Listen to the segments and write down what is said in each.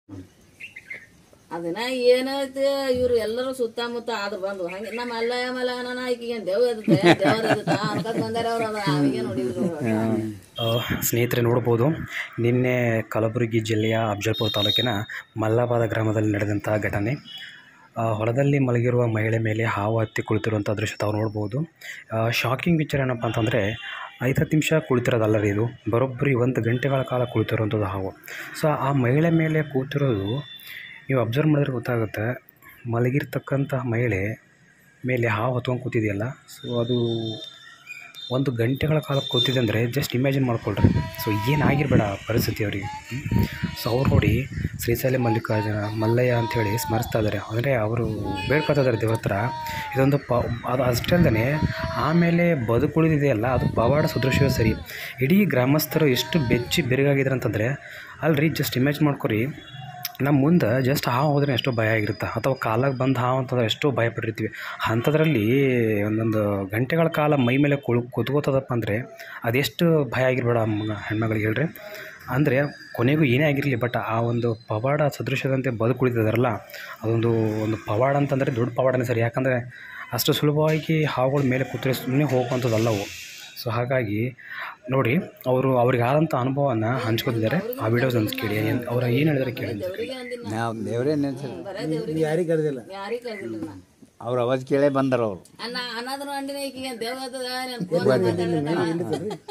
ಅದನ್ನ ಏನೈತೆ ಇವ್ರು ಎಲ್ಲರೂ ಸುತ್ತಮುತ್ತ ಆದ್ರ ಬಂದು ಹಂಗೆ ನಮ್ಮ ಅಲ್ಲ ಮಲ್ಲ ನಾನು ಆಕಿಗೆ ದೇವ್ ಎದತ್ತೆ ದೇವ್ರ ಎದತ್ತ ಅನ್ಕತ್ ಬಂದಾರ ಅವ್ರು ಅದ ಅವಿಗೆ ನೋಡಿದ್ರು ಆ, ಸ್ನೇಹಿತರೆ ನೋಡ್ಬೋದು ನಿನ್ನೆ ಕಲಬುರಗಿ ಜಿಲ್ಲೆಯ ಅಫಜಲ್ಪುರ ತಾಲೂಕಿನ ಮಲ್ಲಾಬಾದ ಗ್ರಾಮದಲ್ಲಿ ನಡೆದಂಥ ಘಟನೆ ಆ, ಹೊಲದಲ್ಲಿ ಮಲಗಿರುವ ಮಹಿಳೆ ಮೇಲೆ ಹಾವು ಹತ್ತಿ ಕುಳಿತಿರುವಂಥ ದೃಶ್ಯ ತಾವು ನೋಡ್ಬೋದು ಶಾಕಿಂಗ್ ವಿಚಾರ ಏನಪ್ಪ ಅಂತಂದರೆ ಐದು ಹತ್ತು ನಿಮಿಷ ಕುಳಿತಿರೋದಲ್ಲ ರೀ ಇದು ಬರೋಬ್ಬರಿ ಒಂದು ಗಂಟೆಗಳ ಕಾಲ ಕುಳಿತಿರುವಂಥದ್ದು ಹಾವು ಸೊ ಆ ಮಹಿಳೆ ಮೇಲೆ ಕೂತಿರೋದು ನೀವು ಅಬ್ಸರ್ವ್ ಮಾಡಿದ್ರೆ ಗೊತ್ತಾಗುತ್ತೆ ಮಲಗಿರ್ತಕ್ಕಂಥ ಮಹಿಳೆ ಮೇಲೆ ಹಾವು ಹೊತ್ಕೊಂಡು ಕೂತಿದೆಯಲ್ಲ ಸೊ ಅದು ಒಂದು ಗಂಟೆಗಳ ಕಾಲ ಕೂತಿದೆ ಅಂದರೆ ಜಸ್ಟ್ ಇಮ್ಯಾಜಿನ್ ಮಾಡ್ಕೊಳ್ರಿ ಸೊ ಏನಾಗಿರಬೇಡ ಪರಿಸ್ಥಿತಿ ಅವರಿಗೆ ಸೊ ಅವ್ರು ನೋಡಿ ಶ್ರೀಶೈಲ ಮಲ್ಲಿಕಾರ್ಜುನ ಮಲ್ಲಯ್ಯ ಅಂಥೇಳಿ ಸ್ಮರಿಸ್ತಾ ಇದ್ದಾರೆ ಅಂದರೆ ಅವರು ಬೇಡ್ಕೊತಾ ಇದ್ದಾರೆ ದೇವ್ರ ಹತ್ರ ಇದೊಂದು ಪ ಅದು ಅಷ್ಟೇ ಅಲ್ಲದೆ ಆಮೇಲೆ ಬದುಕುಳಿದಿದೆಯಲ್ಲ ಅದು ಪವಾಡ ಸದೃಶ್ಯವೇ ಸರಿ ಇಡೀ ಗ್ರಾಮಸ್ಥರು ಎಷ್ಟು ಬೆಚ್ಚಿ ಬೆರಗಾಗಿದ್ದಾರೆ ಅಂತಂದರೆ ಅಲ್ರಿ ಜಸ್ಟ್ ಇಮ್ಯಾಜಿನ್ ಮಾಡ್ಕೊರಿ ನಮ್ಮ ಮುಂದೆ ಜಸ್ಟ್ ಹಾವು ಹೋದ್ರೆ ಎಷ್ಟೋ ಭಯ ಆಗಿರುತ್ತೆ ಅಥವಾ ಕಾಲಾಗ ಬಂದು ಹಾವು ಅಂತಂದ್ರೆ ಎಷ್ಟೋ ಭಯ ಪಟ್ಟಿರ್ತೀವಿ ಅಂಥದ್ರಲ್ಲಿ ಒಂದೊಂದು ಗಂಟೆಗಳ ಕಾಲ ಮೈ ಮೇಲೆ ಕುಳ್ ಕುತ್ಕೋತದಪ್ಪ ಅಂದರೆ ಅದೆಷ್ಟು ಭಯ ಆಗಿರ್ಬೇಡ ಮಗ ಹೆಣ್ಮಗಳಿಗೆ ಹೇಳ್ರಿ ಅಂದರೆ ಕೊನೆಗೂ ಏನೇ ಆಗಿರಲಿ ಬಟ್ ಆ ಒಂದು ಪವಾಡ ಸದೃಶ್ಯದಂತೆ ಬದುಕುಳಿತಿದಾರಲ್ಲ ಅದೊಂದು ಒಂದು ಪವಾಡ ಅಂತಂದರೆ ದೊಡ್ಡ ಪವಾಡನೇ ಸರಿ ಯಾಕಂದರೆ ಅಷ್ಟು ಸುಲಭವಾಗಿ ಹಾವುಗಳ ಮೇಲೆ ಕೂತ್ರೆ ಸುಮ್ಮನೆ ಹೋಗುವಂಥದ್ದಲ್ಲ ಅವು ಸೊ ಹಾಗಾಗಿ ನೋಡಿ ಅವರು ಅವ್ರಿಗೆ ಆದಂಥ ಅನುಭವನ ಹಂಚ್ಕೊತಿದ್ದಾರೆ ಆ ವಿಡಿಯೋಸ್ ಅಂತ ಕೇಳಿ ಏನ್- ಅವ್ರು ಏನು ಹೇಳಿದ್ರೆ ಕೇಳಿ ದೇವ್ರಿಗೆ ಅಂದಿನ ನಾವು ದೇವರೇ ನೆನ್ಸಿಲ್ಲ ಬರೇ ದೇವ್ರಿಗೆ ಯಾರಿಗೆ ಕರೆದಿಲ್ಲ ಯಾರಿಗೆ ಕರೆದಿಲ್ಲ ನಾ ಅವ್ರ ಅವಾಜ್ ಕೇಳೇ ಬಂದಾರ ಅವ್ರು ಅನ್ನ ಅನ್ನೋದ್ರ ಅಂಡಿನ ಈಕಿಗೆ ದೇವ್ ಅದ ನಾನು ಫೋನ್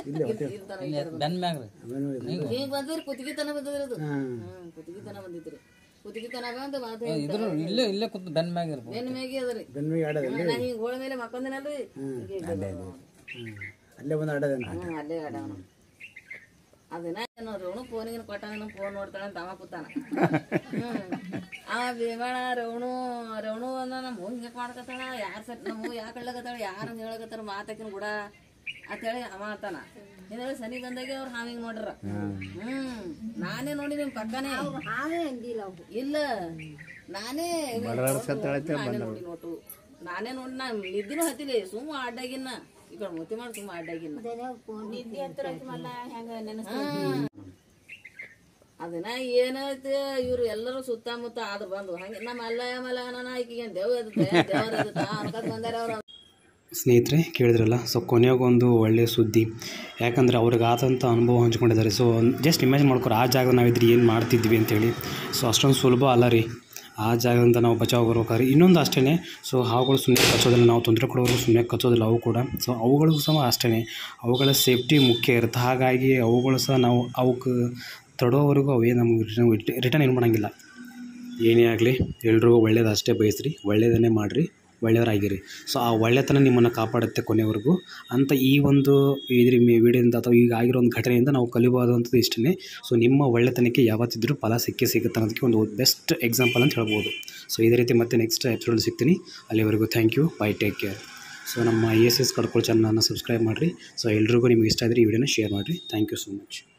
ಈಗ ಬಂದ್ರಿ ಕುತ್ತಿಗೆತನ ಬಂದದ್ರಿ ಅದು ಹ್ಮ್ ಕುತ್ತಿಗೆತನ ಬಂದಿದ್ರಿ ಕುತ್ತಿಗೆತನ ಬಂದು ಮಾತು ಇದ್ರ ಇಲ್ಲೇ ಇಲ್ಲೇ ಕೂತು ಬೆನ್ ಮ್ಯಾಗ ಇರ್ಬೋದು ಬೆನ್ನ ಮೇಗಿ ಅದರಿ ನಾ ಹಿಂಗ್ ಗೋಳ ಮೇಲೆ ಮಕ್ಕೊಂದಿನಲ್ರಿ ಅಲ್ಲೇ ಬಂದು ಆಡೋದೇನು ಹ್ಮ್ ಅಲ್ಲೇ ಆಡವನು ಅದನ್ನ ಏನು ರವಣು ಫೋನಿಗೆ ಕೊಟ್ಟಾನ ಫೋನ್ ನೋಡ್ತಾಳೆ ಅಂತ ಅವ ಕೂತಾನ ಹ್ಮ್ ಅವ ಭೀಮಣ್ಣ ರವಣು ರವಣು ಅಂದ ನಮ್ಮ ಹೋಗಿ ಹಿಂಗೆ ಮಾಡ್ಕತ್ತಾಳ ಯಾರು ಸಟ್ ನಮ್ಮ ಯಾಕೆ ಹೇಳಕತ್ತಾಳ ಯಾರು ಹೇಳಕತ್ತಾರ ಮಾತಾಕಿನ ಕೂಡ ಅಂತೇಳಿ ಅವ ಅಂತಾನ ಹಿಂದೇಳಿ ಸನಿ ಬಂದಾಗ ಅವ್ರು ಹಾವಿಂಗ್ ನೋಡ್ರ ಹ್ಮ್ ನಾನೇ ನೋಡಿ ನಿಮ್ ಪಕ್ಕನೇ ಇಲ್ಲ ನಾನೇ ನಾನೇ ನೋಡಿ ನೋಟು ನಾನೇ ನೋಡಿ ನಾ ನಿದ್ದಿನೂ ಹತ್ತಿಲಿ ಸುಮ್ಮ ಅಡ್ಡಾಗಿನ್ನ ಈ ಕಡೆ ಮುತ್ತಿ ಮಾಡಿ ಸುಮ್ಮ ಅಡ್ಡಾಗಿನ್ನ ಹ್ಮ್. ಅದನ್ನ ಏನೈತೆ ಇವ್ರು ಎಲ್ಲರೂ ಸುತ್ತಮುತ್ತ ಆದ್ರ ಬಂದು ಹಂಗೆ ನಮ್ಮ ಅಲ್ಲ ಮಲ್ಲ ನಾನು ಆಕಿಗೆ ದೇವ್ ಎದತ್ತೆ ದೇವ್ರ ಎದತ್ತ ಅನ್ಕತ್ ಬಂದಾರ ಅವ್ರು ಸ್ನೇಹಿತರೆ ಕೇಳಿದ್ರಲ್ಲ ಸೊ ಕೊನೆಗೊಂದು ಒಳ್ಳೆಯ ಸುದ್ದಿ ಯಾಕಂದರೆ ಅವ್ರಿಗೆ ಆದಂಥ ಅನುಭವ ಹಂಚ್ಕೊಂಡಿದ್ದಾರೆ ಸೊ ಜಸ್ಟ್ ಇಮ್ಯಾಜಿನ್ ಮಾಡ್ಕೊರಿ ಆ ಜಾಗ ನಾವಿದ್ರೆ ಏನು ಮಾಡ್ತಿದ್ವಿ ಅಂತೇಳಿ ಸೊ ಅಷ್ಟೊಂದು ಸುಲಭ ಅಲ್ಲ ರೀ ಆ ಜಾಗದಿಂದ ನಾವು ಬಚಾವ್ ಬರ್ಬೇಕಾದ್ರೆ ಇನ್ನೊಂದು ಅಷ್ಟೇ ಸೊ ಹಾವುಗಳು ಸುಮ್ಮನೆ ಕಚ್ಚೋದಿಲ್ಲ ನಾವು ತೊಂದರೆ ಕೊಡೋರು ಸುಮ್ಮನೆ ಕಚ್ಚೋದಿಲ್ಲ ಅವು ಕೂಡ ಸೊ ಅವುಗಳಿಗೂ ಸಹ ಅಷ್ಟೇ ಅವುಗಳ ಸೇಫ್ಟಿ ಮುಖ್ಯ ಇರುತ್ತೆ ಹಾಗಾಗಿ ಅವುಗಳು ಸಹ ನಾವು ಅವಕ್ಕೆ ತಡೋವರೆಗೂ ಅವೇ ನಮಗೆ ರಿಟರ್ನ್ ರಿಟರ್ನ್ ಏನು ಮಾಡೋಂಗಿಲ್ಲ ಏನೇ ಆಗಲಿ ಎಲ್ರಿಗೂ ಒಳ್ಳೇದು ಅಷ್ಟೇ ಬಯಸ್ರಿ ಒಳ್ಳೆಯದನ್ನೇ ಮಾಡಿರಿ ಒಳ್ಳೆಯವರಾಗಿರಿ ಸೊ ಆ ಒಳ್ಳೆತನ ನಿಮ್ಮನ್ನು ಕಾಪಾಡುತ್ತೆ ಕೊನೆವರೆಗೂ ಅಂತ ಈ ಒಂದು ಇದ್ರ ವಿಡಿಯೋದಿಂದ ಅಥವಾ ಈಗ ಆಗಿರೋ ಒಂದು ಘಟನೆಯಿಂದ ನಾವು ಕಲಿಬಹುದಂಥದ್ದು ಇಷ್ಟೇ ಸೊ ನಿಮ್ಮ ಒಳ್ಳೆತನಕ್ಕೆ ಯಾವತ್ತಿದ್ರೂ ಫಲ ಸಿಕ್ಕೇ ಸಿಗುತ್ತೆ ಅನ್ನೋದಕ್ಕೆ ಒಂದು ಬೆಸ್ಟ್ ಎಕ್ಸಾಂಪಲ್ ಅಂತ ಹೇಳ್ಬೋದು ಸೊ ಇದೇ ರೀತಿ ಮತ್ತೆ ನೆಕ್ಸ್ಟ್ ಎಪಿಸೋಡ್ ಸಿಗ್ತೀನಿ ಅಲ್ಲಿವರೆಗೂ thank you bye take care so ನಮ್ಮ ಎಸ್ ಎಸ್ ಕಡ್ಕೊಳ್ ಚಾನಲನ್ನು ಸಬ್ಸ್ಕ್ರೈಬ್ ಮಾಡಿರಿ ಸೊ ಎಲ್ರಿಗೂ ನಿಮ್ಗೆ ಇಷ್ಟ ಆದರೆ ಈ ವಿಡಿಯೋನ ಶೇರ್ ಮಾಡಿರಿ ಥ್ಯಾಂಕ್ ಯು ಸೊ ಮಚ್